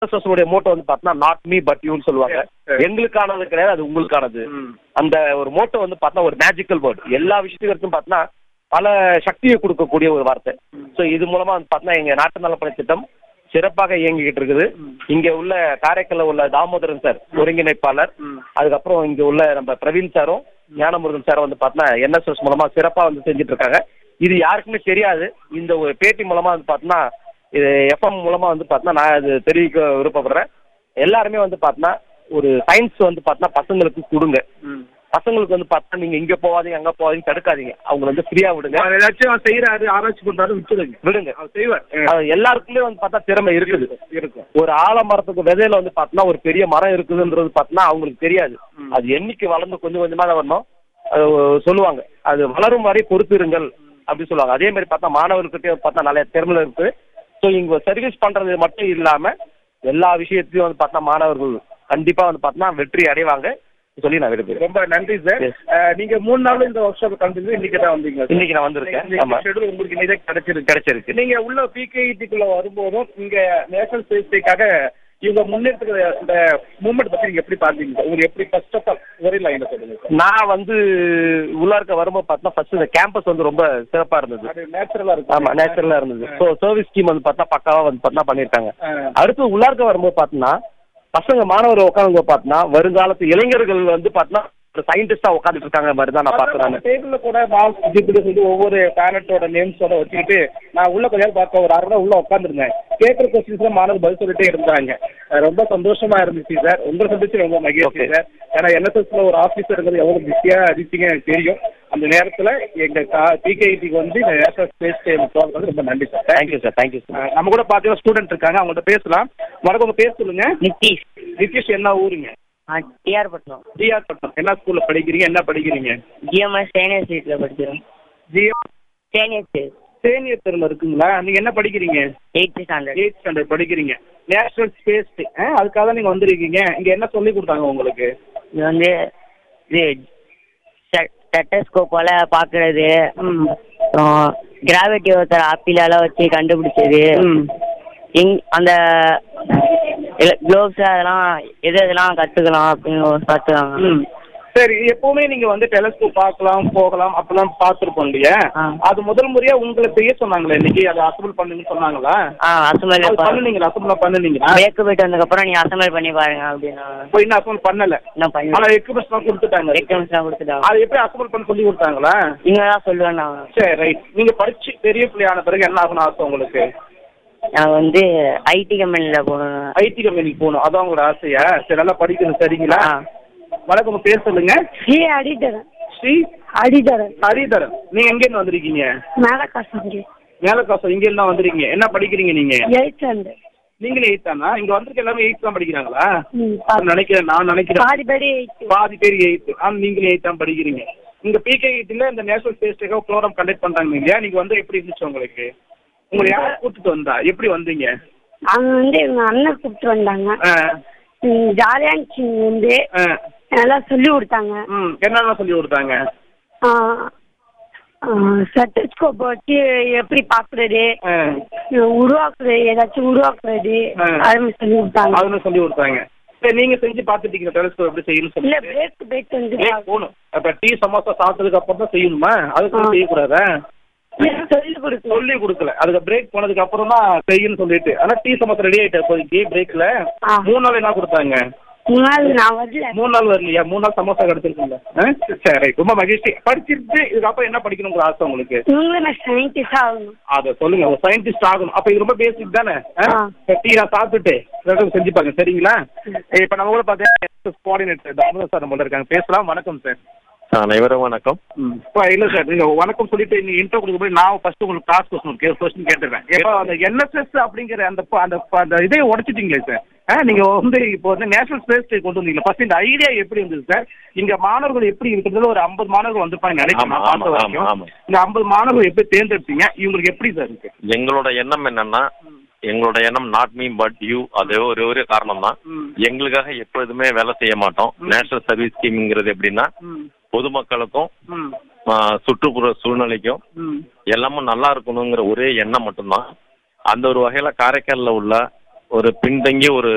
NSS Moto வந்து பார்த்தீங்கன்னா not me but யூன்னு சொல்லுவாங்க எங்களுக்கானது கிடையாது அது உங்களுக்கானது அந்த ஒரு மோட்டோ வந்து பார்த்தா ஒரு மேஜிக்கல் வேர்ட் எல்லா விஷயத்துக்கும் பார்த்தீங்கன்னா பல சக்தியை கொடுக்கக்கூடிய ஒரு வார்த்தை ஸோ இது மூலமா வந்து பார்த்தீங்கன்னா எங்க நாட்டு நலப்பணி திட்டம் சிறப்பாக இயங்கிக்கிட்டு இருக்குது இங்க உள்ள காரைக்கால்ல உள்ள தாமோதரன் சார் ஒருங்கிணைப்பாளர் அதுக்கப்புறம் இங்க உள்ள நம்ம பிரவீன் சாரும் ஞானமுருகன் சாரும் வந்து பார்த்தீங்கன்னா என்எஸ்எஸ் மூலமா சிறப்பா வந்து செஞ்சுட்டு இருக்காங்க இது யாருக்குமே தெரியாது இந்த ஒரு பேட்டி மூலமா வந்து பார்த்தீங்கன்னா இது எஃப்எம் மூலமா வந்து பார்த்தீங்கன்னா நான் இது தெரிவிக்க விருப்பப்படுறேன் எல்லாருமே வந்து பார்த்தீங்கன்னா ஒரு சயின்ஸ் வந்து பார்த்தீங்கன்னா பசங்களுக்கு கொடுங்க பசங்களுக்கு வந்து பார்த்தா நீங்க இங்க போவாதீங்க அங்க போவாதீங்க தடுக்காதீங்க அவங்க வந்து ஃப்ரீயா விடுங்க அவர் ஏதாச்சும் அவர் செய்யறாரு ஆராய்ச்சி பண்றாரு விட்டுடுங்க விடுங்க அவர் செய்வார் அது எல்லாருக்குமே வந்து பார்த்தா திறமை இருக்குது இருக்கும் ஒரு ஆலமரத்துக்கு விதையில வந்து பார்த்தீங்கன்னா ஒரு பெரிய மரம் இருக்குதுன்றது பார்த்தீங்கன்னா அவங்களுக்கு தெரியாது அது என்னைக்கு வளர்ந்து கொஞ்சம் கொஞ்சமா தான் வரணும் அது சொல்லுவாங்க அது வளரும் வரை பொறுத்திருங்கள் அப்படி சொல்லுவாங்க அதே மாதிரி பார்த்தா மாணவர்கிட்டயே பார்த்தா நிறைய திறமை இருக்கு ஸோ இங்க சர்வீஸ் பண்றது மட்டும் இல்லாம எல்லா விஷயத்தையும் வந்து பார்த்தா மாணவர்கள் கண்டிப்பா வந்து பார்த்தா வெற்றி அடைவாங்க சொல்லி நான் விரும்புகிறேன் ரொம்ப நன்றி சார் Yes. நீங்க மூணு நாள் இந்த ஒர்க் ஷாப் கலந்து இன்னைக்கு தான் வந்தீங்க sir. இன்னைக்கு நான் வந்திருக்கேன் ஆமா ஷெட்யூல் உங்களுக்கு இன்னைக்கு தான் கிடைச்சிருக்கு கிடைச்சிருக்கு நீங்க உள்ள பிகேஇடிக்குள்ள வரும்போதும் இங்க நேஷனல் ஸ்பேஸ் டேக்காக இவங்க முன்னெடுத்துக்கிற இந்த மூவ்மெண்ட் பத்தி நீங்க எப்படி பாத்தீங்க sir? உங்களுக்கு எப்படி ஃபர்ஸ்ட் ஆஃப் ஆல் ஒரே லைன்ல சொல்லுங்க sir. நான் வந்து உள்ளார்க்க வரும்போது பார்த்தா ஃபர்ஸ்ட் இந்த கேம்பஸ் வந்து ரொம்ப சிறப்பா இருந்தது அது நேச்சுரலா இருக்கு ஆமா நேச்சுரலா இருந்தது ஸோ சர்வீஸ் ஸ்கீம் வந்து பார்த்தா பக்காவா வந்து பார்த்தா பண்ணியிருக்காங்க ஆ. அடுத்து உள்ளார்க்க வரும்போது பார்த்தீங்கன்னா பசங்க மாணவர் உட்காந்து பார்த்தீங்கன்னா வருங்காலத்து இளைஞர்கள் வந்து பார்த்தீங்கன்னா ஒரு சயின்டிஸ்டா உட்காந்துட்டு இருக்காங்க மாதிரி தான் நான் பார்க்குறேன் டேபிள்ல கூட மார்க்ஸ் ஜிபிடி சொல்லி ஒவ்வொரு பேரண்டோட நேம்ஸோட வச்சுக்கிட்டு நான் உள்ள கொஞ்ச நேரம் பார்க்க ஒரு அரை மணி நேரம் உள்ள உட்காந்துருந்தேன் கேட்குற கொஸ்டின்ஸ் மாணவர் பதில் சொல்லிட்டே இருந்தாங்க அஹ் ரொம்ப சந்தோஷமா இருந்துச்சு சார் உங்களை சந்திச்சு ரொம்ப மகிழ்ச்சி Okay. சார் ஏன்னா என்எஸ்எஸ்ல ஒரு ஆஃபீஸருங்கிறது எவ்வளவு பிஸியா இருந்துச்சுங்க எனக்கு தெரியும் அந்த நேரத்துல எங்க பிகேஐடிக்கு வந்து இந்த நேஷனல் ஸ்பேஸ் டைம் வந்து ரொம்ப நன்றி sir thank you sir thank you sir அஹ் நம்ம கூட பார்த்தீங்கன்னா ஸ்டூடெண்ட் இருக்காங்க அவங்கள்ட்ட பேசலாம் வணக்கம் உங்க பேர் சொல்லுங்க நிதிஷ் நிதிஷ் என்ன ஊருங்க டிஆர் பட்டம் டிஆர் பட்டம் என்ன ஸ்கூல்ல படிக்கிறீங்க என்ன படிக்கிறீங்க ஜிஎம்எஸ் சேனியர் ஸ்ட்ரீட்ல படிக்கிறோம் ஜியோ சேனியர் ஸ்ட்ரீட் சேனியர் தெருல இருக்குங்களா நீங்க என்ன படிக்கிறீங்க எயித்து ஸ்டாண்டர்ட் எயிட் ஸ்டாண்டர்ட் படிக்கிறீங்க நேஷனல் ஸ்பேஸ் டே அதுக்காக தான் நீங்க வந்திருக்கீங்க இங்க என்ன சொல்லி கொடுத்தாங்க உங்களுக்கு இது வந்து இது ஸ்டெட்டஸ்கோப்பால பார்க்கறது அப்புறம் கிராவிட்டி ஒருத்தர் ஆப்பிளால வச்சு கண்டுபிடிச்சது இங் அந்த க்ளோவ்ஸ் அதெல்லாம் எது எதெல்லாம் கற்றுக்கலாம் அப்படின்னு பார்த்துக்காங்க ம். சரி எப்பவுமே நீங்க வந்து டெலஸ்கோப் பார்க்கலாம் போகலாம் அப்பெல்லாம் பார்த்துருப்போம் இல்லையா ஆ. அது முதல் முறையா உங்களை செய்ய சொன்னாங்களே இன்னைக்கு அதை அசம்பிள் பண்ணுங்கன்னு சொன்னாங்களா ஆ அசம்பிள் அது பண்ணுனீங்களா அசம்பிள் பண்ணுனீங்களா பிரேக்கு போயிட்டு வந்ததுக்கப்புறம் நீங்க அசம்பிள் பண்ணி பாருங்க அப்படின்னு இப்போ இன்னும் அசம்பிள் பண்ணல இன்னும் பண்ணி ஆனா எக்யூப்மெண்ட்ஸ் எல்லாம் கொடுத்துட்டாங்க எக்ஸாம்ஸ்லாம் கொடுத்துட்டாங்க அது எப்படி அசம்பிள் பண்ண சொல்லி கொடுத்தாங்களா நீங்க தான் சொல்லுவேன் நான் சரி ரைட் நீங்க படிச்சு பெரிய பிள்ளையான பிறகு என்ன ஆகணும் ஆசை உங்களுக்கு நான் வந்து ஐடி கம்பெனியில் போகணும் ஐடி கம்பெனிக்கு போகணும் அதான் உங்களோட ஆசையா சரி நல்லா படிக்கணும் சரிங்களா ஆ வணக்கம் உங்க பேர் சொல்லுங்க ஸ்ரீ அடிதரன் ஸ்ரீ அடிதரன் ஹரிதரன் நீங்க எங்க இருந்து வந்திருக்கீங்க மேலக்காசங்கி மேலக்காசம் இங்க இருந்தா வந்திருக்கீங்க என்ன படிக்கிறீங்க நீங்க எயிட் ஸ்டாண்டர்ட் நீங்களே எயிட் தானா இங்க வந்திருக்க எல்லாமே எயிட் தான் படிக்கிறாங்களா ம், நான் நினைக்கிறேன் நான் நினைக்கிறேன் பாதி பேர் எயிட் பாதி பேர் எயிட் ஆனா நீங்களே எயிட் தான் படிக்கிறீங்க இங்க பிகே எயிட்ல இந்த நேஷனல் ஸ்பேஸ் டேக்காக ப்ரோக்ராம் கண்டக்ட் பண்றாங்க இல்லையா நீங்க வந்து எப்படி இருந்துச்சு உங்களுக்கு உங்களை யார் கூட்டிட்டு வந்தா எப்படி வந்தீங்க அவங்க வந்து எங்க அண்ணன் கூப்பிட்டு வந்தாங்க ஆ, ஜாலியாக இருந்துச்சு இங்க வந்து ஆ, நல்லா சொல்லி கொடுத்தாங்க ம் என்னென்ன சொல்லி கொடுத்தாங்க ஸ்டெட்டஸ்கோப் வச்சு எப்படி பார்க்குறது ஆ, உருவாக்குறது ஏதாச்சும் உருவாக்குறது ஆ. அது மாதிரி சொல்லி கொடுத்தாங்க அதுன்னு சொல்லி கொடுத்தாங்க சரி நீங்க செஞ்சு பார்த்துட்டீங்க டெலிஸ்கோப் எப்படி செய்யணும்னு இல்ல சொல்லி பிரேக் பிரேக் வந்து ஏன் போகணும் அப்ப டீ சமோசா சாப்பிட்டதுக்கு அப்புறம் தான் செய்யணுமா அதுக்கு ஆ. செய்யக்கூடாதா சொல்லி கொடுக்கணும் சொல்லி கொடுக்கல அதுக்கு பிரேக் போனதுக்கு அப்புறம் தான் செய்யணும்னு சொல்லிட்டு ஆனா டீ சமோசா ரெடி ஆயிட்டு இப்போதைக்கு பிரேக்ல ஆ. மூணு நாள் என்ன கொடுத்தாங்க முன்னாடி நான் வரல மூணு நாள் வரலையா மூணு நாள் சமோசா கிடைச்சிருக்குல்ல ஆ? சரி ரொம்ப மகிழ்ச்சி படிச்சிட்டு இதுக்கப்புறம் என்ன படிக்கணுங்கிற ஆசை உங்களுக்கு இவங்களும் நான் சயின்டிஸ்டாக ஆகணும் அதை சொல்லுங்க ஒரு சயின்டிஸ்ட் ஆகணும் அப்ப இது ரொம்ப பேசிக் தானே ஆ? ஆ. சரி, டீ நான் சாப்பிட்டுட்டு ரெண்டும் செஞ்சு பாருங்க சரிங்களா இப்ப நம்ம கூட பார்த்தீங்கன்னா கோஆர்டினேட்டர் தாமோதர் சார் நம்மள இருக்காங்க பேசலாம் வணக்கம் சார் அனைவரும் வணக்கம் இப்போ இல்லை சார் நீங்க வணக்கம் சொல்லிட்டு நீங்க இன்ட்ரோ கொடுக்க போய் நான் ஃபர்ஸ்ட் உங்களுக்கு கிளாஸ் கொஸ்டின் கே கொஸ்டின் கேட்டுறேன் இப்போ அந்த என்எஸ்எஸ் அப்படிங்கிற அந்த ப- அந்த ப- அந்த இதை உடைச்சிட்டீங்களே சார் ஆ நீங்க வந்து இப்போ வந்து நேஷனல் ஸ்பேஸ் டே கொண்டு வந்தீங்க ஃபர்ஸ்ட் இந்த ஐடியா எப்படி இருந்தது சார் இங்க மாணவர்கள் எப்படி இருக்கிறதுல ஒரு ஐம்பது மாணவர்கள் வந்திருப்பாங்க நினைக்கிறேன் நான் ஆமா, பார்த்த ஆமா, வரைக்கும் ஆமா. இந்த ஐம்பது மாணவர்கள் எப்படி தேர்ந்தெடுத்தீங்க இவங்களுக்கு எப்படி சார் இருக்கு எங்களோட எண்ணம் என்னன்னா எங்களோட எண்ணம் நாட் மீ பட் யூ அது ஒரே ஒரு காரணம் தான் ம். எங்களுக்காக எப்பொழுதுமே வேலை செய்ய மாட்டோம் நேஷனல் சர்வீஸ் ஸ்கீம்ங்கிறது எப்படின்னா ம் பொதுமக்களுக்கும் ம் ஆ, சுற்றுப்புற சூழ்நிலைக்கும் ம் எல்லாமும் நல்லா இருக்கணுங்கிற ஒரே எண்ணம் மட்டும்தான் அந்த ஒரு வகையில காரைக்கால்ல உள்ள ஒரு பின்தங்கிய ஒரு